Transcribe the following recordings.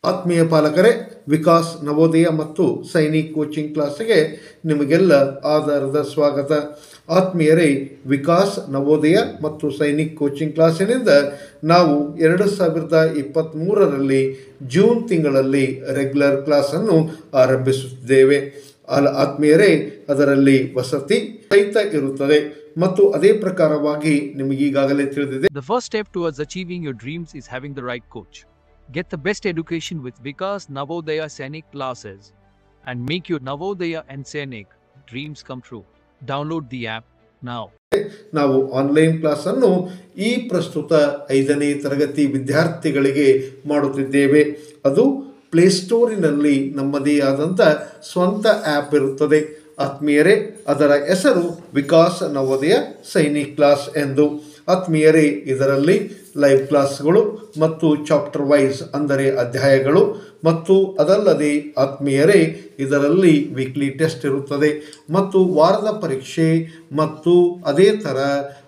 ಆತ್ಮೀಯ ಪಾಲಕರೇ ವಿಕಾಸ್ ನವೋದಯ ಮತ್ತು ಸೈನಿಕ್ ಕೋಚಿಂಗ್ ಕ್ಲಾಸಿಗೆ ನಿಮಗೆಲ್ಲ ಆಧಾರದ ಸ್ವಾಗತ ಆತ್ಮೀಯರೇ ವಿಕಾಸ್ ನವೋದಯ ಮತ್ತು ಸೈನಿಕ್ ಕೋಚಿಂಗ್ ಕ್ಲಾಸಿನಿಂದ ನಾವು ಎರಡು ಸಾವಿರದ ಇಪ್ಪತ್ತ್ಮೂರರಲ್ಲಿ ಜೂನ್ ತಿಂಗಳಲ್ಲಿ ರೆಗ್ಯುಲರ್ ಕ್ಲಾಸನ್ನು ಆರಂಭಿಸುತ್ತಿದ್ದೇವೆ ಅಲ್ಲ ಆತ್ಮೀಯರೇ ಅದರಲ್ಲಿ ವಸತಿ ಸಹಿತ ಇರುತ್ತದೆ ಮತ್ತು ಅದೇ ಪ್ರಕಾರವಾಗಿ ನಿಮಗೀಗಾಗಲೇ ತಿಳಿದಿದೆ The first step towards achieving your dreams is having the right coach. Get the best education with Vikas Navodaya Sainik classes and make your Navodaya and Sainik dreams come true. Download the app now. ನಾವು online ಕ್ಲಾಸನ್ನು ಈ ಪ್ರಸ್ತುತ ಐದನೇ ತರಗತಿ ವಿದ್ಯಾರ್ಥಿಗಳಿಗೆ ಮಾಡುತ್ತಿದ್ದೇವೆ ಅದು ಪ್ಲೇಸ್ಟೋರಿನಲ್ಲಿ ನಮ್ಮದೇ ಆದಂಥ ಸ್ವಂತ ಆ್ಯಪ್ ಇರುತ್ತದೆ ಆತ್ಮೀಯರೇ ಅದರ ಹೆಸರು ವಿಕಾಸ್ ನವೋದಯ ಸೈನಿಕ್ ಕ್ಲಾಸ್ ಎಂದು ಆತ್ಮೀಯರೇ ಇದರಲ್ಲಿ ಲೈವ್ ಕ್ಲಾಸ್ಗಳು ಮತ್ತು ಚಾಪ್ಟರ್ ವೈಸ್ ಅಂದರೆ ಅಧ್ಯಾಯಗಳು ಮತ್ತು ಅದಲ್ಲದೆ ಆತ್ಮೀಯರೇ ಇದರಲ್ಲಿ ವೀಕ್ಲಿ ಟೆಸ್ಟ್ ಇರುತ್ತದೆ ಮತ್ತು ವಾರದ ಪರೀಕ್ಷೆ ಮತ್ತು ಅದೇ ಥರ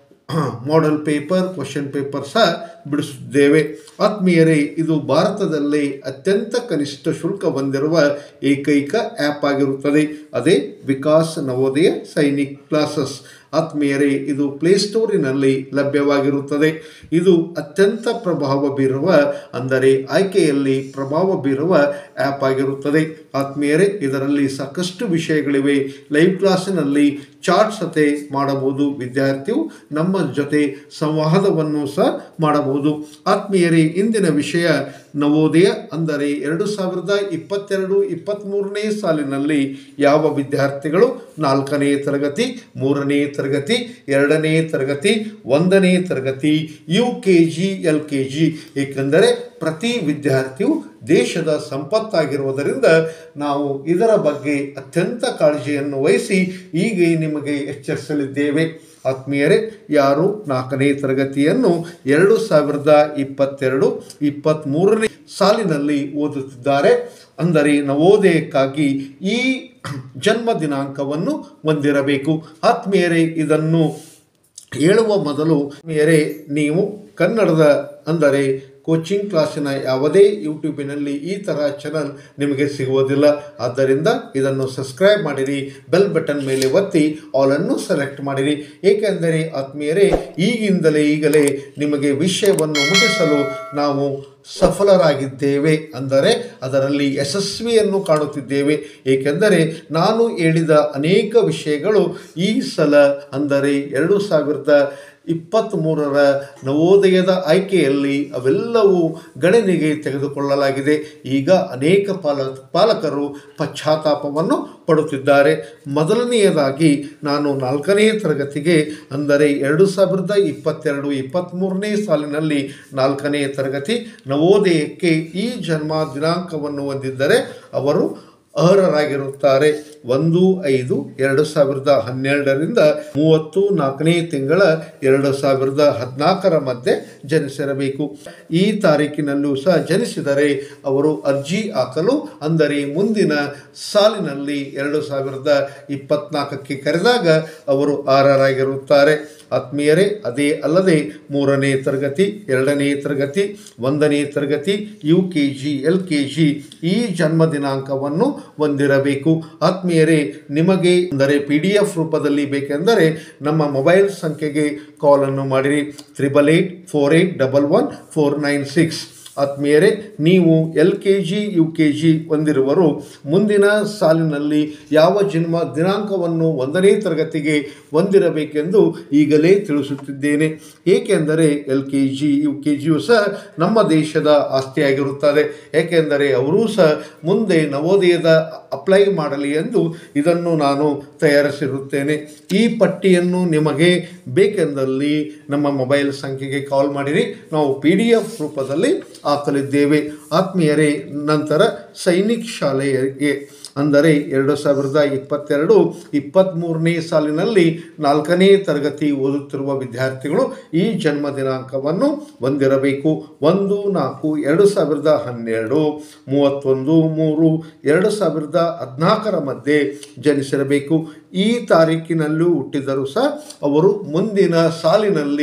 ಮಾಡೆಲ್ ಪೇಪರ್ ಕ್ವಶನ್ ಪೇಪರ್ ಸಹ ಬಿಡಿಸುತ್ತಿದ್ದೇವೆ ಆತ್ಮೀಯರೇ ಇದು ಭಾರತದಲ್ಲೇ ಅತ್ಯಂತ ಕನಿಷ್ಠ ಶುಲ್ಕ ಹೊಂದಿರುವ ಏಕೈಕ ಆ್ಯಪ್ ಆಗಿರುತ್ತದೆ ಅದೇ ವಿಕಾಸ್ ನವೋದಯ ಸೈನಿಕ್ ಕ್ಲಾಸಸ್ ಆತ್ಮೀಯರೇ ಇದು ಪ್ಲೇಸ್ಟೋರಿನಲ್ಲಿ ಲಭ್ಯವಾಗಿರುತ್ತದೆ ಇದು ಅತ್ಯಂತ ಪ್ರಭಾವ ಬೀರುವ ಅಂದರೆ ಆಯ್ಕೆಯಲ್ಲಿ ಪ್ರಭಾವ ಬೀರುವ ಆ್ಯಪ್ ಆಗಿರುತ್ತದೆ ಆತ್ಮೀಯರೇ ಇದರಲ್ಲಿ ಸಾಕಷ್ಟು ವಿಷಯಗಳಿವೆ ಲೈವ್ ಕ್ಲಾಸಿನಲ್ಲಿ ಚಾರ್ಟ್ ಸತೆ ಮಾಡಬಹುದು ವಿದ್ಯಾರ್ಥಿಯು ನಮ್ಮ ಜೊತೆ ಸಂವಾದವನ್ನು ಸಹ ಮಾಡಬಹುದು ಆತ್ಮೀಯರೇ ಇಂದಿನ ವಿಷಯ ನವೋದಯ ಅಂದರೆ ಎರಡು ಸಾವಿರದ ಇಪ್ಪತ್ತೆರಡು ಇಪ್ಪತ್ತ್ಮೂರನೇ ಸಾಲಿನಲ್ಲಿ ಯಾವ ವಿದ್ಯಾರ್ಥಿಗಳು ನಾಲ್ಕನೇ ತರಗತಿ ಮೂರನೇ ತರಗತಿ ಎರಡನೇ ತರಗತಿ ಒಂದನೇ ತರಗತಿ U K G L K G ಏಕೆಂದರೆ ಪ್ರತಿ ವಿದ್ಯಾರ್ಥಿಯು ದೇಶದ ಸಂಪತ್ತಾಗಿರುವುದರಿಂದ ನಾವು ಇದರ ಬಗ್ಗೆ ಅತ್ಯಂತ ಕಾಳಜಿಯನ್ನು ವಹಿಸಿ ಈಗ ನಿಮಗೆ ಎಚ್ಚರಿಸಲಿದ್ದೇವೆ ಆತ್ಮೀಯರೇ ಯಾರು ನಾಲ್ಕನೇ ತರಗತಿಯನ್ನು ಎರಡು ಸಾವಿರದ ಇಪ್ಪತ್ತೆರಡು ಇಪ್ಪತ್ತ್ಮೂರನೇ ಸಾಲಿನಲ್ಲಿ ಓದುತ್ತಿದ್ದಾರೆ ಅಂದರೆ ನವೋದಯಕ್ಕಾಗಿ ಈ ಜನ್ಮ ದಿನಾಂಕವನ್ನು ಹೊಂದಿರಬೇಕು ಆತ್ಮೀಯರೇ ಇದನ್ನು ಹೇಳುವ ಮೊದಲು ಆತ್ಮೀಯರೇ ನೀವು ಕನ್ನಡದ ಅಂದರೆ ಕೋಚಿಂಗ್ ಕ್ಲಾಸಿನ ಯಾವುದೇ ಯೂಟ್ಯೂಬಿನಲ್ಲಿ ಈ ಥರ ಚಾನಲ್ ನಿಮಗೆ ಸಿಗುವುದಿಲ್ಲ ಆದ್ದರಿಂದ ಇದನ್ನು ಸಬ್ಸ್ಕ್ರೈಬ್ ಮಾಡಿರಿ ಬೆಲ್ ಬಟನ್ ಮೇಲೆ ಒತ್ತಿ ಆಲನ್ನು ಸೆಲೆಕ್ಟ್ ಮಾಡಿರಿ ಏಕೆಂದರೆ ಆತ್ಮೀಯರೇ ಈಗಿಂದಲೇ ಈಗಲೇ ನಿಮಗೆ ವಿಷಯವನ್ನು ಮುಟ್ಟಿಸಲು ನಾವು ಸಫಲರಾಗಿದ್ದೇವೆ ಅಂದರೆ ಅದರಲ್ಲಿ ಯಶಸ್ವಿಯನ್ನು ಕಾಣುತ್ತಿದ್ದೇವೆ ಏಕೆಂದರೆ ನಾನು ಹೇಳಿದ ಅನೇಕ ವಿಷಯಗಳು ಈ ಸಲ ಅಂದರೆ ಎರಡು ಸಾವಿರದ ಇಪ್ಪತ್ತ್ಮೂರರ ನವೋದಯದ ಆಯ್ಕೆಯಲ್ಲಿ ಅವೆಲ್ಲವೂ ಗಣನೆಗೆ ತೆಗೆದುಕೊಳ್ಳಲಾಗಿದೆ ಈಗ ಅನೇಕ ಪಾಲ ಪಾಲಕರು ಪಶ್ಚಾತ್ತಾಪವನ್ನು ಪಡುತ್ತಿದ್ದಾರೆ ಮೊದಲನೆಯದಾಗಿ ನಾನು ನಾಲ್ಕನೇ ತರಗತಿಗೆ ಅಂದರೆ ಎರಡು ಸಾವಿರದ ಇಪ್ಪತ್ತೆರಡು ಇಪ್ಪತ್ತ್ಮೂರನೇ ಸಾಲಿನಲ್ಲಿ ನಾಲ್ಕನೇ ತರಗತಿ ನವೋದಯಕ್ಕೆ ಈ ಜನ್ಮ ದಿನಾಂಕವನ್ನು ಹೊಂದಿದ್ದರೆ ಅವರು ಅರ್ಹರಾಗಿರುತ್ತಾರೆ ಒಂದು ಐದು ಎರಡು ಸಾವಿರದ ಹನ್ನೆರಡರಿಂದ ಮೂವತ್ತು ನಾಲ್ಕನೇ ತಿಂಗಳ ಎರಡು ಸಾವಿರದ ಹದಿನಾಲ್ಕರ ಮಧ್ಯೆ ಜನಿಸಿರಬೇಕು ಈ ತಾರೀಕಿನಲ್ಲೂ ಸಹ ಜನಿಸಿದರೆ ಅವರು ಅರ್ಜಿ ಹಾಕಲು ಅಂದರೆ ಮುಂದಿನ ಸಾಲಿನಲ್ಲಿ ಎರಡು ಸಾವಿರದ ಇಪ್ಪತ್ನಾಲ್ಕಕ್ಕೆ ಕರೆದಾಗ ಅವರು ಅರ್ಹರಾಗಿರುತ್ತಾರೆ ಆತ್ಮೀಯರೇ ಅದೇ ಅಲ್ಲದೆ ಮೂರನೇ ತರಗತಿ ಎರಡನೇ ತರಗತಿ ಒಂದನೇ ತರಗತಿ U K G L K G ಈ ಜನ್ಮ ದಿನಾಂಕವನ್ನು ಹೊಂದಿರಬೇಕು ಆತ್ಮೀಯರೇ ನಿಮಗೆ ಅಂದರೆ ಪಿ ಡಿ ಎಫ್ ರೂಪದಲ್ಲಿ ಬೇಕೆಂದರೆ ನಮ್ಮ ಮೊಬೈಲ್ ಸಂಖ್ಯೆಗೆ ಕಾಲನ್ನು ಮಾಡಿರಿ triple eight four eight double one four nine six ಆತ್ಮೀಯರೇ ನೀವು L K G U K G ಹೊಂದಿರುವರು ಮುಂದಿನ ಸಾಲಿನಲ್ಲಿ ಯಾವ ಜನ್ಮ ದಿನಾಂಕವನ್ನು ಒಂದನೇ ತರಗತಿಗೆ ಹೊಂದಿರಬೇಕೆಂದು ಈಗಲೇ ತಿಳಿಸುತ್ತಿದ್ದೇನೆ ಏಕೆಂದರೆ L K G U K ಜಿಯು ಸಹ ನಮ್ಮ ದೇಶದ ಆಸ್ತಿಯಾಗಿರುತ್ತದೆ ಏಕೆಂದರೆ ಅವರೂ ಸಹ ಮುಂದೆ ನವೋದಯದ ಅಪ್ಲೈ ಮಾಡಲಿ ಎಂದು ಇದನ್ನು ನಾನು ತಯಾರಿಸಿರುತ್ತೇನೆ ಈ ಪಟ್ಟಿಯನ್ನು ನಿಮಗೆ ಬೇಕೆಂದಲ್ಲಿ ನಮ್ಮ ಮೊಬೈಲ್ ಸಂಖ್ಯೆಗೆ ಕಾಲ್ ಮಾಡಿರಿ ನಾವು ಪಿ ಡಿ ಎಫ್ ರೂಪದಲ್ಲಿ ಹಾಕಲಿದ್ದೇವೆ ಆತ್ಮೀಯರೇ ನಂತರ ಸೈನಿಕ್ ಶಾಲೆಗೆ ಅಂದರೆ ಎರಡು ಸಾವಿರದ ಇಪ್ಪತ್ತೆರಡು ಇಪ್ಪತ್ತ್ಮೂರನೇ ಸಾಲಿನಲ್ಲಿ ನಾಲ್ಕನೇ ತರಗತಿ ಓದುತ್ತಿರುವ ವಿದ್ಯಾರ್ಥಿಗಳು ಈ ಜನ್ಮ ದಿನಾಂಕವನ್ನು ಹೊಂದಿರಬೇಕು ಒಂದು ನಾಲ್ಕು ಎರಡು ಸಾವಿರದ ಹನ್ನೆರಡು ಮೂವತ್ತೊಂದು ಮೂರು ಎರಡು ಸಾವಿರದ ಹದಿನಾಲ್ಕರ ಮಧ್ಯೆ ಜನಿಸಿರಬೇಕು ಈ ತಾರೀಕಿನಲ್ಲೂ ಹುಟ್ಟಿದರೂ ಸಹ ಅವರು ಮುಂದಿನ ಸಾಲಿನಲ್ಲಿ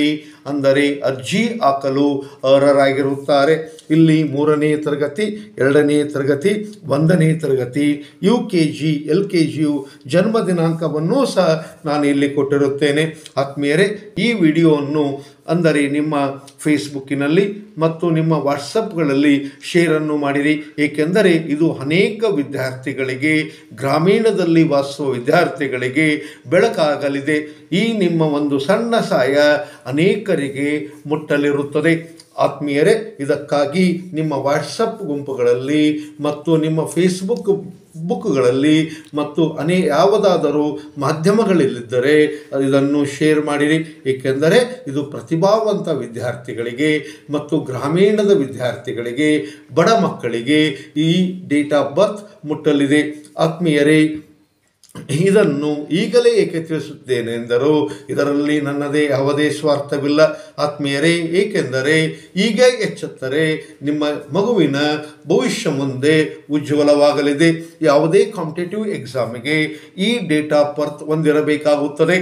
ಅಂದರೆ ಅರ್ಜಿ ಹಾಕಲು ಅರ್ಹರಾಗಿರುತ್ತಾರೆ ಇಲ್ಲಿ ಮೂರನೇ ತರಗತಿ ಎರಡನೇ ತರಗತಿ ಒಂದನೇ ತರಗತಿ U K G L K ಜಿಯು ಜನ್ಮ ದಿನಾಂಕವನ್ನು ಸಹ ನಾನು ಇಲ್ಲಿ ಕೊಟ್ಟಿರುತ್ತೇನೆ ಆತ್ಮೀಯರೇ ಈ ವಿಡಿಯೋವನ್ನು ಅಂದರೆ ನಿಮ್ಮ ಫೇಸ್ಬುಕ್ಕಿನಲ್ಲಿ ಮತ್ತು ನಿಮ್ಮ ವಾಟ್ಸಪ್ಗಳಲ್ಲಿ ಶೇರನ್ನು ಮಾಡಿರಿ ಏಕೆಂದರೆ ಇದು ಅನೇಕ ವಿದ್ಯಾರ್ಥಿಗಳಿಗೆ ಗ್ರಾಮೀಣದಲ್ಲಿ ವಾಸಿಸುವ ವಿದ್ಯಾರ್ಥಿಗಳಿಗೆ ಬೆಳಕಾಗಲಿದೆ ಈ ನಿಮ್ಮ ಒಂದು ಸಣ್ಣ ಸಹಾಯ ಅನೇಕರಿಗೆ ಮುಟ್ಟಲಿರುತ್ತದೆ ಆತ್ಮೀಯರೇ ಇದಕ್ಕಾಗಿ ನಿಮ್ಮ ವಾಟ್ಸಪ್ ಗುಂಪುಗಳಲ್ಲಿ ಮತ್ತು ನಿಮ್ಮ ಫೇಸ್ಬುಕ್ ಬುಕ್ಗಳಲ್ಲಿ ಮತ್ತು ಅನೇ ಯಾವುದಾದರೂ ಮಾಧ್ಯಮಗಳಲ್ಲಿದ್ದರೆ ಇದನ್ನು ಶೇರ್ ಮಾಡಿರಿ ಏಕೆಂದರೆ ಇದು ಪ್ರತಿಭಾವಂತ ವಿದ್ಯಾರ್ಥಿಗಳಿಗೆ ಮತ್ತು ಗ್ರಾಮೀಣದ ವಿದ್ಯಾರ್ಥಿಗಳಿಗೆ ಬಡ ಮಕ್ಕಳಿಗೆ ಈ ಡೇಟ್ ಆಫ್ ಬರ್ತ್ ಮುಟ್ಟಲಿದೆ ಆತ್ಮೀಯರೇ ಇದನ್ನು ಈಗಲೇ ಏಕೆ ತಿಳಿಸುತ್ತೇನೆ ಎಂದರು ಇದರಲ್ಲಿ ನನ್ನದೇ ಯಾವುದೇ ಸ್ವಾರ್ಥವಿಲ್ಲ ಆತ್ಮೀಯರೇ ಏಕೆಂದರೆ ಈಗ ಎಚ್ಚೆತ್ತರೆ ನಿಮ್ಮ ಮಗುವಿನ ಭವಿಷ್ಯ ಮುಂದೆ ಉಜ್ವಲವಾಗಲಿದೆ ಯಾವುದೇ ಕಾಂಪಿಟೇಟಿವ್ ಎಕ್ಸಾಮಿಗೆ ಈ ಡೇಟ್ ಆಫ್ ಬರ್ತ್ ಹೊಂದಿರಬೇಕಾಗುತ್ತದೆ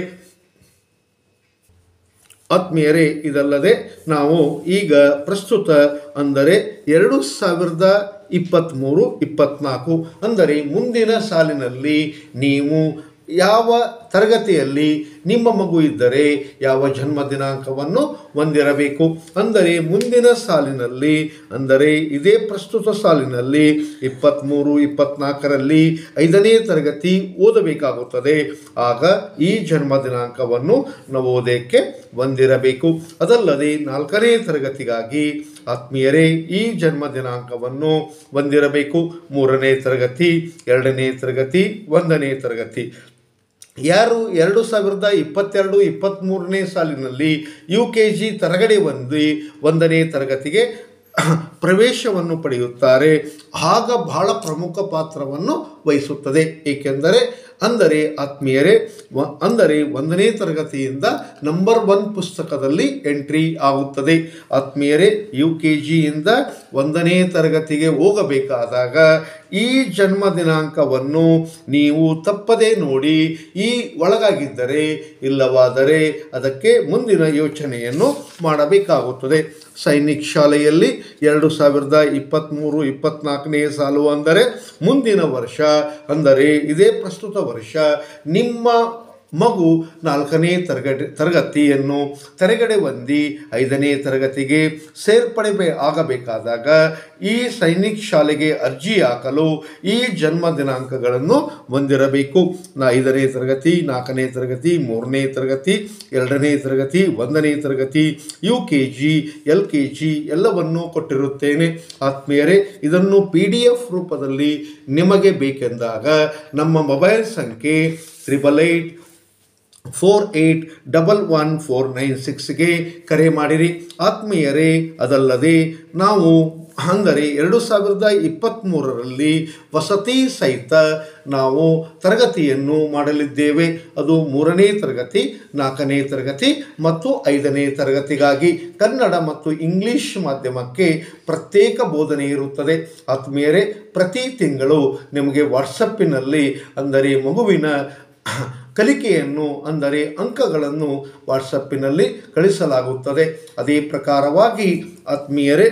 ಆತ್ಮೀಯರೇ ಇದಲ್ಲದೆ ನಾವು ಈಗ ಪ್ರಸ್ತುತ ಅಂದರೆ ಎರಡು ಸಾವಿರದ ಇಪ್ಪತ್ತ್ಮೂರು ಇಪ್ಪತ್ತ್ನಾಲ್ಕು ಅಂದರೆ ಮುಂದಿನ ಸಾಲಿನಲ್ಲಿ ನೀವು ಯಾವ ತರಗತಿಯಲ್ಲಿ ನಿಮ್ಮ ಮಗು ಇದ್ದರೆ ಯಾವ ಜನ್ಮ ದಿನಾಂಕವನ್ನು ಹೊಂದಿರಬೇಕು ಅಂದರೆ ಮುಂದಿನ ಸಾಲಿನಲ್ಲಿ ಅಂದರೆ ಇದೇ ಪ್ರಸ್ತುತ ಸಾಲಿನಲ್ಲಿ ಇಪ್ಪತ್ತ್ಮೂರು ಇಪ್ಪತ್ತ್ನಾಲ್ಕರಲ್ಲಿ ಐದನೇ ತರಗತಿ ಓದಬೇಕಾಗುತ್ತದೆ ಆಗ ಈ ಜನ್ಮ ದಿನಾಂಕವನ್ನು ನವೋದಯಕ್ಕೆ ಹೊಂದಿರಬೇಕು ಅದಲ್ಲದೆ ನಾಲ್ಕನೇ ತರಗತಿಗಾಗಿ ಆತ್ಮೀಯರೇ ಈ ಜನ್ಮ ದಿನಾಂಕವನ್ನು ಹೊಂದಿರಬೇಕು ಮೂರನೇ ತರಗತಿ ಎರಡನೇ ತರಗತಿ ಒಂದನೇ ತರಗತಿ ಯಾರು ಎರಡು ಸಾವಿರದ ಇಪ್ಪತ್ತೆರಡು ಇಪ್ಪತ್ತ್ಮೂರನೇ ಸಾಲಿನಲ್ಲಿ ಯು ಕೆ ಜಿ ತರಗಡೆ ಹೊಂದಿ ಒಂದನೇ ತರಗತಿಗೆ ಪ್ರವೇಶವನ್ನು ಪಡೆಯುತ್ತಾರೆ ಆಗ ಬಹಳ ಪ್ರಮುಖ ಪಾತ್ರವನ್ನು ವಹಿಸುತ್ತದೆ ಏಕೆಂದರೆ ಅಂದರೆ ಆತ್ಮೀಯರೇ ವ- ಅಂದರೆ ಒಂದನೇ ತರಗತಿಯಿಂದ ನಂಬರ್ ಒನ್ ಪುಸ್ತಕದಲ್ಲಿ ಎಂಟ್ರಿ ಆಗುತ್ತದೆ ಆತ್ಮೀಯರೇ ಯು ಕೆ ಜಿಯಿಂದ ಒಂದನೇ ತರಗತಿಗೆ ಹೋಗಬೇಕಾದಾಗ ಈ ಜನ್ಮ ದಿನಾಂಕವನ್ನು ನೀವು ತಪ್ಪದೇ ನೋಡಿ ಈ ಒಳಗಾಗಿದ್ದರೆ ಇಲ್ಲವಾದರೆ ಅದಕ್ಕೆ ಮುಂದಿನ ಯೋಚನೆಯನ್ನು ಮಾಡಬೇಕಾಗುತ್ತದೆ ಸೈನಿಕ್ ಶಾಲೆಯಲ್ಲಿ ಎರಡು ಸಾವಿರದ ಇಪ್ಪತ್ತ್ಮೂರು ಇಪ್ಪತ್ತ್ನಾಲ್ಕನೇ ಸಾಲು ಅಂದರೆ ಮುಂದಿನ ವರ್ಷ ಅಂದರೆ ಇದೇ ಪ್ರಸ್ತುತ ವರ್ಷ ನಿಮ್ಮ ಮಗು ನಾಲ್ಕನೇ ತರಗತಿ ತರಗತಿಯನ್ನು ತೆರೆಗಡೆ ಹೊಂದಿ ಐದನೇ ತರಗತಿಗೆ ಸೇರ್ಪಡೆ ಬೆ- ಆಗಬೇಕಾದಾಗ ಈ ಸೈನಿಕ್ ಶಾಲೆಗೆ ಅರ್ಜಿ ಹಾಕಲು ಈ ಜನ್ಮ ದಿನಾಂಕಗಳನ್ನು ಹೊಂದಿರಬೇಕು ನಾ ಐದನೇ ತರಗತಿ ನಾಲ್ಕನೇ ತರಗತಿ ಮೂರನೇ ತರಗತಿ ಎರಡನೇ ತರಗತಿ ಒಂದನೇ ತರಗತಿ U K G L K G ಎಲ್ಲವನ್ನು ಕೊಟ್ಟಿರುತ್ತೇನೆ ಆತ್ಮೀಯರೇ ಇದನ್ನು ಪಿ ಡಿ ಎಫ್ ರೂಪದಲ್ಲಿ ನಿಮಗೆ ಬೇಕೆಂದಾಗ ನಮ್ಮ ಮೊಬೈಲ್ ಸಂಖ್ಯೆ triple eight four eight double one four nine ಸಿಕ್ಸ್ಗೆ ಕರೆ ಮಾಡಿರಿ ಆತ್ಮೀಯರೇ ಅದಲ್ಲದೆ ನಾವು ಅಂದರೆ ಎರಡು ಸಾವಿರದ ಇಪ್ಪತ್ತ್ಮೂರರಲ್ಲಿ ವಸತಿ ಸಹಿತ ನಾವು ತರಗತಿಯನ್ನು ಮಾಡಲಿದ್ದೇವೆ ಅದು ಮೂರನೇ ತರಗತಿ ನಾಲ್ಕನೇ ತರಗತಿ ಮತ್ತು ಐದನೇ ತರಗತಿಗಾಗಿ ಕನ್ನಡ ಮತ್ತು ಇಂಗ್ಲಿಷ್ ಮಾಧ್ಯಮಕ್ಕೆ ಪ್ರತ್ಯೇಕ ಬೋಧನೆ ಇರುತ್ತದೆ ಆತ್ಮೀಯರೇ ಪ್ರತಿ ತಿಂಗಳು ನಿಮಗೆ ವಾಟ್ಸಪ್ಪಿನಲ್ಲಿ ಅಂದರೆ ಮಗುವಿನ ಕಲಿಕೆಯನ್ನು ಅಂದರೆ ಅಂಕಗಳನ್ನು ವಾಟ್ಸಪ್ಪಿನಲ್ಲಿ ಕಳಿಸಲಾಗುತ್ತದೆ ಅದೇ ಪ್ರಕಾರವಾಗಿ ಆತ್ಮೀಯರೇ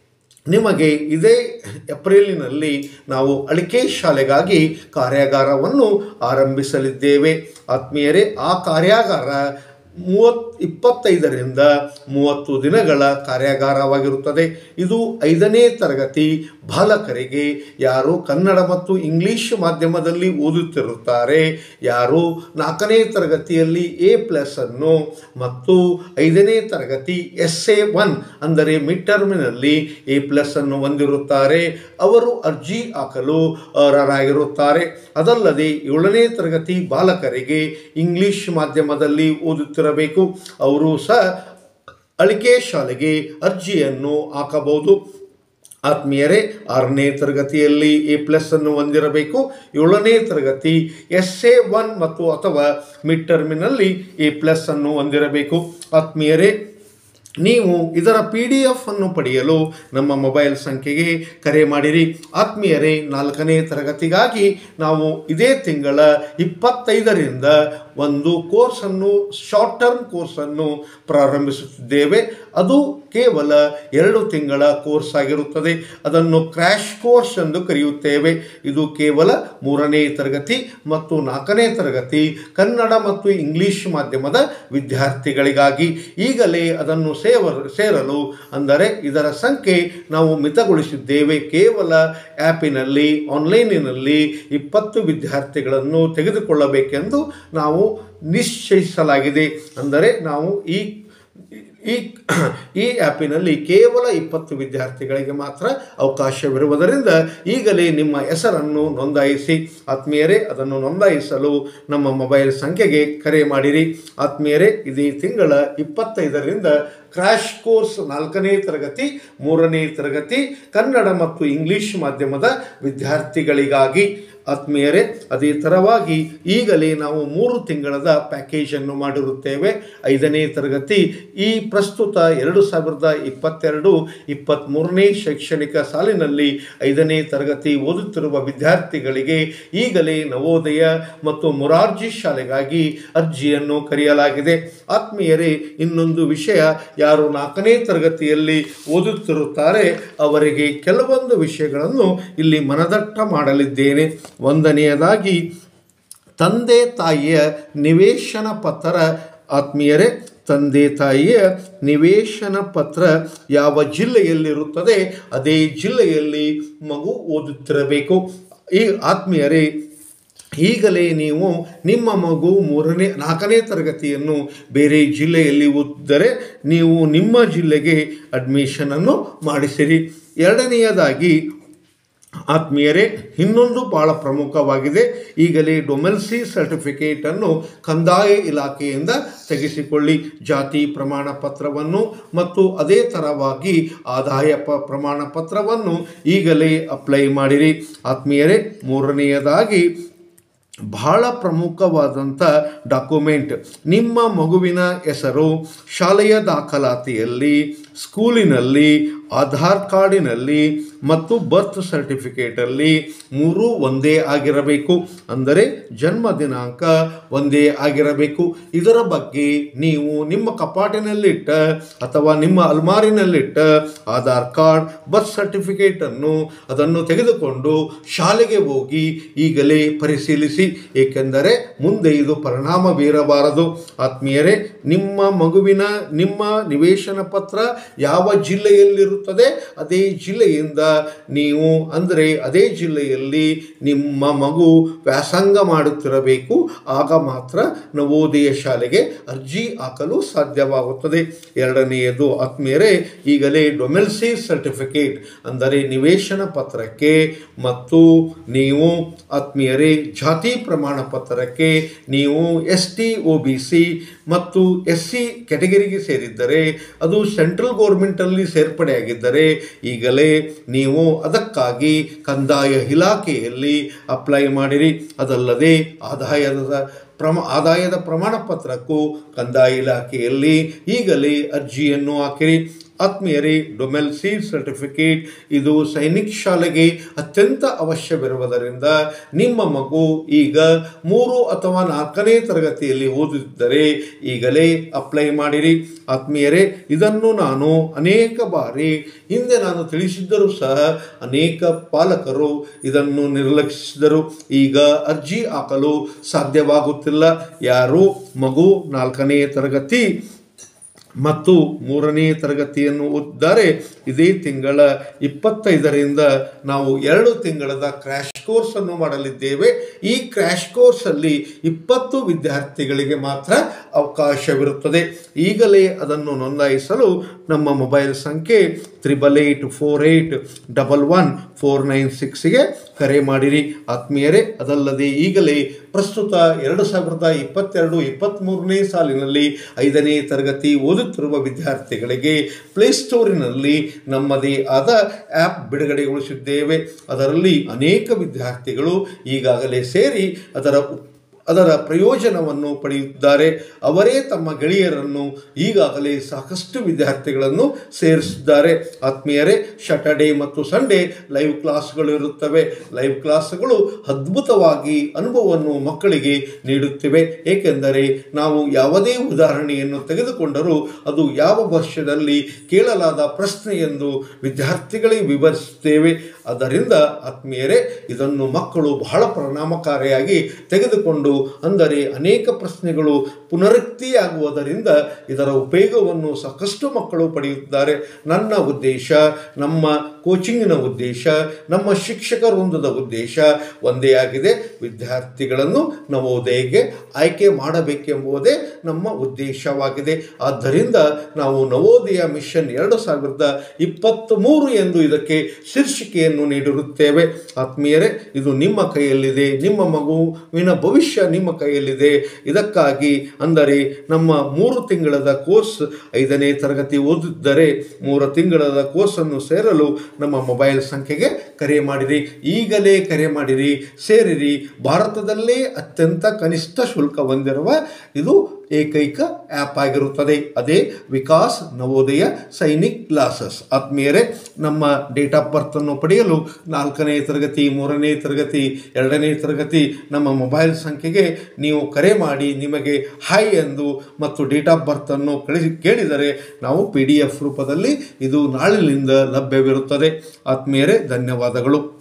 ನಿಮಗೆ ಇದೇ ಏಪ್ರಿಲಿನಲ್ಲಿ ನಾವು ಅಳಿಕೆ ಶಾಲೆಗಾಗಿ ಕಾರ್ಯಾಗಾರವನ್ನು ಆರಂಭಿಸಲಿದ್ದೇವೆ ಆತ್ಮೀಯರೇ ಆ ಕಾರ್ಯಾಗಾರ ಮೂವತ್ ಇಪ್ಪತ್ತೈದರಿಂದ ಮೂವತ್ತು ದಿನಗಳ ಕಾರ್ಯಾಗಾರವಾಗಿರುತ್ತದೆ ಇದು ಐದನೇ ತರಗತಿ ಬಾಲಕರಿಗೆ ಯಾರು ಕನ್ನಡ ಮತ್ತು ಇಂಗ್ಲಿಷ್ ಮಾಧ್ಯಮದಲ್ಲಿ ಓದುತ್ತಿರುತ್ತಾರೆ ಯಾರು ನಾಲ್ಕನೇ ತರಗತಿಯಲ್ಲಿ ಎ ಪ್ಲಸ್ ಅನ್ನು ಮತ್ತು ಐದನೇ ತರಗತಿ ಎಸ್ ಎ ಒನ್ ಅಂದರೆ ಮಿಡ್ ಟರ್ಮಿನಲ್ಲಿ ಎ ಪ್ಲಸ್ ಅನ್ನು ಹೊಂದಿರುತ್ತಾರೆ ಅವರು ಅರ್ಜಿ ಹಾಕಲು ಅರ್ಹರಾಗಿರುತ್ತಾರೆ ಅದಲ್ಲದೆ ಏಳನೇ ತರಗತಿ ಬಾಲಕರಿಗೆ ಇಂಗ್ಲಿಷ್ ಮಾಧ್ಯಮದಲ್ಲಿ ಓದುತ್ತಿರಬೇಕು ಅವರು ಸಹ ಅಳಿಕೆ ಶಾಲೆಗೆ ಅರ್ಜಿಯನ್ನು ಹಾಕಬಹುದು ಆತ್ಮೀಯರೇ ಆರನೇ ತರಗತಿಯಲ್ಲಿ ಎ ಪ್ಲಸ್ ಅನ್ನು ಹೊಂದಿರಬೇಕು ಏಳನೇ ತರಗತಿ ಎಸ್ ಎ ಒನ್ ಮತ್ತು ಅಥವಾ ಮಿಡ್ ಟರ್ಮಿನಲ್ಲಿ ಎ ಪ್ಲಸ್ ಅನ್ನು ಹೊಂದಿರಬೇಕು ಆತ್ಮೀಯರೇ ನೀವು ಇದರ ಪಿ ಡಿ ಎಫ್ ಅನ್ನು ಪಡೆಯಲು ನಮ್ಮ ಮೊಬೈಲ್ ಸಂಖ್ಯೆಗೆ ಕರೆ ಮಾಡಿರಿ ಆತ್ಮೀಯರೇ ನಾಲ್ಕನೇ ತರಗತಿಗಾಗಿ ನಾವು ಇದೇ ತಿಂಗಳ ಇಪ್ಪತ್ತೈದರಿಂದ ಒಂದು ಕೋರ್ಸನ್ನು ಶಾರ್ಟ್ ಟರ್ಮ್ ಕೋರ್ಸನ್ನು ಪ್ರಾರಂಭಿಸುತ್ತಿದ್ದೇವೆ ಅದು ಕೇವಲ ಎರಡು ತಿಂಗಳ ಕೋರ್ಸ್ ಆಗಿರುತ್ತದೆ ಅದನ್ನು ಕ್ರ್ಯಾಶ್ ಕೋರ್ಸ್ ಎಂದು ಕರೆಯುತ್ತೇವೆ ಇದು ಕೇವಲ ಮೂರನೇ ತರಗತಿ ಮತ್ತು ನಾಲ್ಕನೇ ತರಗತಿ ಕನ್ನಡ ಮತ್ತು ಇಂಗ್ಲಿಷ್ ಮಾಧ್ಯಮದ ವಿದ್ಯಾರ್ಥಿಗಳಿಗಾಗಿ ಈಗಲೇ ಅದನ್ನು ಸೇವ ಸೇರಲು ಅಂದರೆ ಇದರ ಸಂಖ್ಯೆ ನಾವು ಮಿತಗೊಳಿಸಿದ್ದೇವೆ ಕೇವಲ ಆ್ಯಪಿನಲ್ಲಿ ಆನ್ಲೈನಿನಲ್ಲಿ ಇಪ್ಪತ್ತು ವಿದ್ಯಾರ್ಥಿಗಳನ್ನು ತೆಗೆದುಕೊಳ್ಳಬೇಕೆಂದು ನಾವು ನಿಶ್ಚಯಿಸಲಾಗಿದೆ ಅಂದರೆ ನಾವು ಈ ಈ ಈ ಆ್ಯಪಿನಲ್ಲಿ ಕೇವಲ ಇಪ್ಪತ್ತು ವಿದ್ಯಾರ್ಥಿಗಳಿಗೆ ಮಾತ್ರ ಅವಕಾಶವಿರುವುದರಿಂದ ಈಗಲೇ ನಿಮ್ಮ ಹೆಸರನ್ನು ನೋಂದಾಯಿಸಿ ಆತ್ಮೀಯರೇ ಅದನ್ನು ನೋಂದಾಯಿಸಲು ನಮ್ಮ ಮೊಬೈಲ್ ಸಂಖ್ಯೆಗೆ ಕರೆ ಮಾಡಿರಿ ಆತ್ಮೀಯರೇ ಇದೇ ತಿಂಗಳ ಇಪ್ಪತ್ತೈದರಿಂದ ಕ್ರ್ಯಾಶ್ ಕೋರ್ಸ್ ನಾಲ್ಕನೇ ತರಗತಿ ಮೂರನೇ ತರಗತಿ ಕನ್ನಡ ಮತ್ತು ಇಂಗ್ಲಿಷ್ ಮಾಧ್ಯಮದ ವಿದ್ಯಾರ್ಥಿಗಳಿಗಾಗಿ ಆತ್ಮೀಯರೇ ಅದೇ ಥರವಾಗಿ ಈಗಲೇ ನಾವು ಮೂರು ತಿಂಗಳದ ಪ್ಯಾಕೇಜನ್ನು ಮಾಡಿರುತ್ತೇವೆ ಐದನೇ ತರಗತಿ ಈ ಪ್ರಸ್ತುತ ಎರಡು ಸಾವಿರದ ಇಪ್ಪತ್ತೆರಡು ಇಪ್ಪತ್ತ್ಮೂರನೇ ಶೈಕ್ಷಣಿಕ ಸಾಲಿನಲ್ಲಿ ಐದನೇ ತರಗತಿ ಓದುತ್ತಿರುವ ವಿದ್ಯಾರ್ಥಿಗಳಿಗೆ ಈಗಲೇ ನವೋದಯ ಮತ್ತು ಮೊರಾರ್ಜಿ ಶಾಲೆಗಾಗಿ ಅರ್ಜಿಯನ್ನು ಕರೆಯಲಾಗಿದೆ ಆತ್ಮೀಯರೇ ಇನ್ನೊಂದು ವಿಷಯ ಯಾರು ನಾಲ್ಕನೇ ತರಗತಿಯಲ್ಲಿ ಓದುತ್ತಿರುತ್ತಾರೆ ಅವರಿಗೆ ಕೆಲವೊಂದು ವಿಷಯಗಳನ್ನು ಇಲ್ಲಿ ಮನದಟ್ಟ ಮಾಡಲಿದ್ದೇನೆ ಒಂದನೆಯದಾಗಿ ತಂದೆ ತಾಯಿಯ ನಿವೇಶನ ಪತ್ರ ಆತ್ಮೀಯರೇ ತಂದೆ ತಾಯಿಯ ನಿವೇಶನ ಪತ್ರ ಯಾವ ಜಿಲ್ಲೆಯಲ್ಲಿರುತ್ತದೆ ಅದೇ ಜಿಲ್ಲೆಯಲ್ಲಿ ಮಗು ಓದುತ್ತಿರಬೇಕು ಈ ಆತ್ಮೀಯರೇ ಈಗಲೇ ನೀವು ನಿಮ್ಮ ಮಗು ಮೂರನೇ ನಾಲ್ಕನೇ ತರಗತಿಯನ್ನು ಬೇರೆ ಜಿಲ್ಲೆಯಲ್ಲಿ ಓದಿದರೆ ನೀವು ನಿಮ್ಮ ಜಿಲ್ಲೆಗೆ ಅಡ್ಮಿಷನನ್ನು ಮಾಡಿಸಿರಿ ಎರಡನೆಯದಾಗಿ ಆತ್ಮೀಯರೇ ಇನ್ನೊಂದು ಭಾಳ ಪ್ರಮುಖವಾಗಿದೆ ಈಗಲೇ ಡೊಮೆಲ್ಸಿ ಸರ್ಟಿಫಿಕೇಟನ್ನು ಕಂದಾಯ ಇಲಾಖೆಯಿಂದ ತೆಗೆಸಿಕೊಳ್ಳಿ ಜಾತಿ ಪ್ರಮಾಣ ಪತ್ರವನ್ನು ಮತ್ತು ಅದೇ ಥರವಾಗಿ ಆದಾಯ ಪ ಪ್ರಮಾಣ ಪತ್ರವನ್ನು ಈಗಲೇ ಅಪ್ಲೈ ಮಾಡಿರಿ ಆತ್ಮೀಯರೇ ಮೂರನೆಯದಾಗಿ ಬಹಳ ಪ್ರಮುಖವಾದಂಥ ಡಾಕ್ಯುಮೆಂಟ್ ನಿಮ್ಮ ಮಗುವಿನ ಹೆಸರು ಶಾಲೆಯ ದಾಖಲಾತಿಯಲ್ಲಿ ಸ್ಕೂಲಿನಲ್ಲಿ ಆಧಾರ್ ಕಾರ್ಡಿನಲ್ಲಿ ಮತ್ತು ಬರ್ತ್ ಸರ್ಟಿಫಿಕೇಟಲ್ಲಿ ಮೂರೂ ಒಂದೇ ಆಗಿರಬೇಕು ಅಂದರೆ ಜನ್ಮ ದಿನಾಂಕ ಒಂದೇ ಆಗಿರಬೇಕು ಇದರ ಬಗ್ಗೆ ನೀವು ನಿಮ್ಮ ಕಪಾಟಿನಲ್ಲಿಟ್ಟ ಅಥವಾ ನಿಮ್ಮ ಅಲ್ಮಾರಿನಲ್ಲಿಟ್ಟ ಆಧಾರ್ ಕಾರ್ಡ್ ಬರ್ತ್ ಸರ್ಟಿಫಿಕೇಟನ್ನು ಅದನ್ನು ತೆಗೆದುಕೊಂಡು ಶಾಲೆಗೆ ಹೋಗಿ ಈಗಲೇ ಪರಿಶೀಲಿಸಿ ಏಕೆಂದರೆ ಮುಂದೆ ಇದು ಪರಿಣಾಮ ಬೀರಬಾರದು ಆತ್ಮೀಯರೇ ನಿಮ್ಮ ಮಗುವಿನ ನಿಮ್ಮ ನಿವೇಶನ ಪತ್ರ ಯಾವ ಜಿಲ್ಲೆಯಲ್ಲಿರುತ್ತದೆ ಅದೇ ಜಿಲ್ಲೆಯಿಂದ ನೀವು ಅಂದರೆ ಅದೇ ಜಿಲ್ಲೆಯಲ್ಲಿ ನಿಮ್ಮ ಮಗು ವ್ಯಾಸಂಗ ಮಾಡುತ್ತಿರಬೇಕು ಆಗ ಮಾತ್ರ ನವೋದಯ ಶಾಲೆಗೆ ಅರ್ಜಿ ಹಾಕಲು ಸಾಧ್ಯವಾಗುತ್ತದೆ ಎರಡನೆಯದು ಆತ್ಮೀಯರೇ ಈಗಲೇ ಡೊಮೆಲ್ಸಿ ಸರ್ಟಿಫಿಕೇಟ್ ಅಂದರೆ ನಿವೇಶನ ಪತ್ರಕ್ಕೆ ಮತ್ತು ನೀವು ಆತ್ಮೀಯರೇ ಜಾತಿ ಪ್ರಮಾಣ ಪತ್ರಕ್ಕೆ ನೀವು S T O B C ಮತ್ತು ಎಸ್ ಸಿ ಕೆಟಗರಿಗೆ ಸೇರಿದ್ದರೆ ಅದು ಸೆಂಟ್ರಲ್ ಗೋರ್ಮೆಂಟಲ್ಲಿ ಸೇರ್ಪಡೆಯಾಗಿದ್ದರೆ ಈಗಲೇ ನೀವು ಅದಕ್ಕಾಗಿ ಕಂದಾಯ ಇಲಾಖೆಯಲ್ಲಿ ಅಪ್ಲೈ ಮಾಡಿರಿ ಅದಲ್ಲದೆ ಆದಾಯದ ಪ್ರಮ ಆದಾಯದ ಪ್ರಮಾಣ ಪತ್ರಕ್ಕೂ ಕಂದಾಯ ಇಲಾಖೆಯಲ್ಲಿ ಈಗಲೇ ಅರ್ಜಿಯನ್ನು ಹಾಕಿರಿ ಆತ್ಮೀಯರೇ ಡೊಮೆಲ್ಸಿ ಸರ್ಟಿಫಿಕೇಟ್ ಇದು ಸೈನಿಕ್ ಶಾಲೆಗೆ ಅತ್ಯಂತ ಅವಶ್ಯವಿರುವುದರಿಂದ ನಿಮ್ಮ ಮಗು ಈಗ ಮೂರು ಅಥವಾ ನಾಲ್ಕನೇ ತರಗತಿಯಲ್ಲಿ ಓದುತ್ತಿದ್ದರೆ ಈಗಲೇ ಅಪ್ಲೈ ಮಾಡಿರಿ ಆತ್ಮೀಯರೇ ಇದನ್ನು ನಾನು ಅನೇಕ ಬಾರಿ ಹಿಂದೆ ನಾನು ತಿಳಿಸಿದ್ದರೂ ಸಹ ಅನೇಕ ಪಾಲಕರು ಇದನ್ನು ನಿರ್ಲಕ್ಷಿಸಿದರು ಈಗ ಅರ್ಜಿ ಹಾಕಲು ಸಾಧ್ಯವಾಗುತ್ತಿಲ್ಲ ಯಾರು ಮಗು ನಾಲ್ಕನೇ ತರಗತಿ ಮತ್ತು ಮೂರನೇ ತರಗತಿಯನ್ನು ಓದಿದ್ದಾರೆ ಇದೇ ತಿಂಗಳ ಇಪ್ಪತ್ತೈದರಿಂದ ನಾವು ಎರಡು ತಿಂಗಳದ ಕ್ರ್ಯಾಶ್ ಕೋರ್ಸನ್ನು ಮಾಡಲಿದ್ದೇವೆ ಈ ಕ್ರ್ಯಾಶ್ ಕೋರ್ಸಲ್ಲಿ ಇಪ್ಪತ್ತು ವಿದ್ಯಾರ್ಥಿಗಳಿಗೆ ಮಾತ್ರ ಅವಕಾಶವಿರುತ್ತದೆ ಈಗಲೇ ಅದನ್ನು ನೋಂದಾಯಿಸಲು ನಮ್ಮ ಮೊಬೈಲ್ ಸಂಖ್ಯೆ triple eight four eight double one four nine ಸಿಕ್ಸ್ಗೆ ಕರೆ ಮಾಡಿರಿ ಆತ್ಮೀಯರೇ ಅದಲ್ಲದೆ ಈಗಲೇ ಪ್ರಸ್ತುತ ಎರಡು ಸಾವಿರದ ಇಪ್ಪತ್ತೆರಡು ಇಪ್ಪತ್ತ್ಮೂರನೇ ಸಾಲಿನಲ್ಲಿ ಐದನೇ ತರಗತಿ ಓದುತ್ತಿರುವ ವಿದ್ಯಾರ್ಥಿಗಳಿಗೆ ಪ್ಲೇಸ್ಟೋರಿನಲ್ಲಿ ನಮ್ಮದೇ ಆದ ಆ್ಯಪ್ ಬಿಡುಗಡೆಗೊಳಿಸಿದ್ದೇವೆ ಅದರಲ್ಲಿ ಅನೇಕ ವಿದ್ಯಾರ್ಥಿಗಳು ಈಗಾಗಲೇ ಸೇರಿ ಅದರ ಅದರ ಪ್ರಯೋಜನವನ್ನು ಪಡೆಯುತ್ತಿದ್ದಾರೆ ಅವರೇ ತಮ್ಮ ಗೆಳೆಯರನ್ನು ಈಗಾಗಲೇ ಸಾಕಷ್ಟು ವಿದ್ಯಾರ್ಥಿಗಳನ್ನು ಸೇರಿಸಿದ್ದಾರೆ ಆತ್ಮೀಯರೇ ಶಟರ್ಡೇ ಮತ್ತು ಸಂಡೇ ಲೈವ್ ಕ್ಲಾಸ್ಗಳು ಇರುತ್ತವೆ ಲೈವ್ ಕ್ಲಾಸ್ಗಳು ಅದ್ಭುತವಾಗಿ ಅನುಭವವನ್ನು ಮಕ್ಕಳಿಗೆ ನೀಡುತ್ತಿವೆ ಏಕೆಂದರೆ ನಾವು ಯಾವುದೇ ಉದಾಹರಣೆಯನ್ನು ತೆಗೆದುಕೊಂಡರೂ ಅದು ಯಾವ ವರ್ಷದಲ್ಲಿ ಕೇಳಲಾದ ಪ್ರಶ್ನೆ ಎಂದು ವಿದ್ಯಾರ್ಥಿಗಳಿಗೆ ವಿವರಿಸುತ್ತೇವೆ ಅದರಿಂದ ಆತ್ಮೀಯರೇ ಇದನ್ನು ಮಕ್ಕಳು ಬಹಳ ಪರಿಣಾಮಕಾರಿಯಾಗಿ ತೆಗೆದುಕೊಂಡು ಅಂದರೆ ಅನೇಕ ಪ್ರಶ್ನೆಗಳು ಪುನರುಕ್ತಿಯಾಗುವುದರಿಂದ ಇದರ ಉಪಯೋಗವನ್ನು ಸಾಕಷ್ಟು ಮಕ್ಕಳು ಪಡೆಯುತ್ತಿದ್ದಾರೆ ನನ್ನ ಉದ್ದೇಶ ನಮ್ಮ ಕೋಚಿಂಗಿನ ಉದ್ದೇಶ ನಮ್ಮ ಶಿಕ್ಷಕ ವೃಂದದ ಉದ್ದೇಶ ಒಂದೇ ಆಗಿದೆ ವಿದ್ಯಾರ್ಥಿಗಳನ್ನು ನವೋದಯಕ್ಕೆ ಆಯ್ಕೆ ಮಾಡಬೇಕೆಂಬುದೇ ನಮ್ಮ ಉದ್ದೇಶವಾಗಿದೆ ಆದ್ದರಿಂದ ನಾವು ನವೋದಯ ಮಿಷನ್ ಎರಡು ಸಾವಿರದ ಇಪ್ಪತ್ತ್ಮೂರು ಎಂದು ಇದಕ್ಕೆ ಶೀರ್ಷಿಕೆಯನ್ನು ನೀಡಿರುತ್ತೇವೆ ಆತ್ಮೀಯರೇ ಇದು ನಿಮ್ಮ ಕೈಯಲ್ಲಿದೆ ನಿಮ್ಮ ಮಗುವಿನ ಭವಿಷ್ಯ ನಿಮ್ಮ ಕೈಯಲ್ಲಿದೆ ಇದಕ್ಕಾಗಿ ಅಂದರೆ ನಮ್ಮ ಮೂರು ತಿಂಗಳದ ಕೋರ್ಸ್ ಐದನೇ ತರಗತಿ ಓದಿದ್ದರೆ ಮೂರು ತಿಂಗಳದ ಕೋರ್ಸನ್ನು ಸೇರಲು ನಮ್ಮ ಮೊಬೈಲ್ ಸಂಖ್ಯೆಗೆ ಕರೆ ಮಾಡಿರಿ ಈಗಲೇ ಕರೆ ಮಾಡಿರಿ ಸೇರಿರಿ ಭಾರತದಲ್ಲೇ ಅತ್ಯಂತ ಕನಿಷ್ಠ ಶುಲ್ಕ ಹೊಂದಿರುವ ಇದು ಏಕೈಕ ಆ್ಯಪ್ ಆಗಿರುತ್ತದೆ ಅದೇ ವಿಕಾಸ್ ನವೋದಯ ಸೈನಿಕ್ ಕ್ಲಾಸಸ್ ಆತ್ಮೀಯರೇ ನಮ್ಮ ಡೇಟ್ ಆಫ್ ಬರ್ತನ್ನು ಪಡೆಯಲು ನಾಲ್ಕನೇ ತರಗತಿ ಮೂರನೇ ತರಗತಿ ಎರಡನೇ ತರಗತಿ ನಮ್ಮ ಮೊಬೈಲ್ ಸಂಖ್ಯೆಗೆ ನೀವು ಕರೆ ಮಾಡಿ ನಿಮಗೆ ಹಾಯ್ ಎಂದು ಮತ್ತು ಡೇಟ್ ಆಫ್ ಬರ್ತನ್ನು ಕಳಿಸಿ ಕೇಳಿದರೆ ನಾವು ಪಿ ಡಿ ಎಫ್ ರೂಪದಲ್ಲಿ ಇದು ನಾಳಿನಿಂದ ಲಭ್ಯವಿರುತ್ತದೆ ಆತ್ಮೀಯರೇ ಧನ್ಯವಾದಗಳು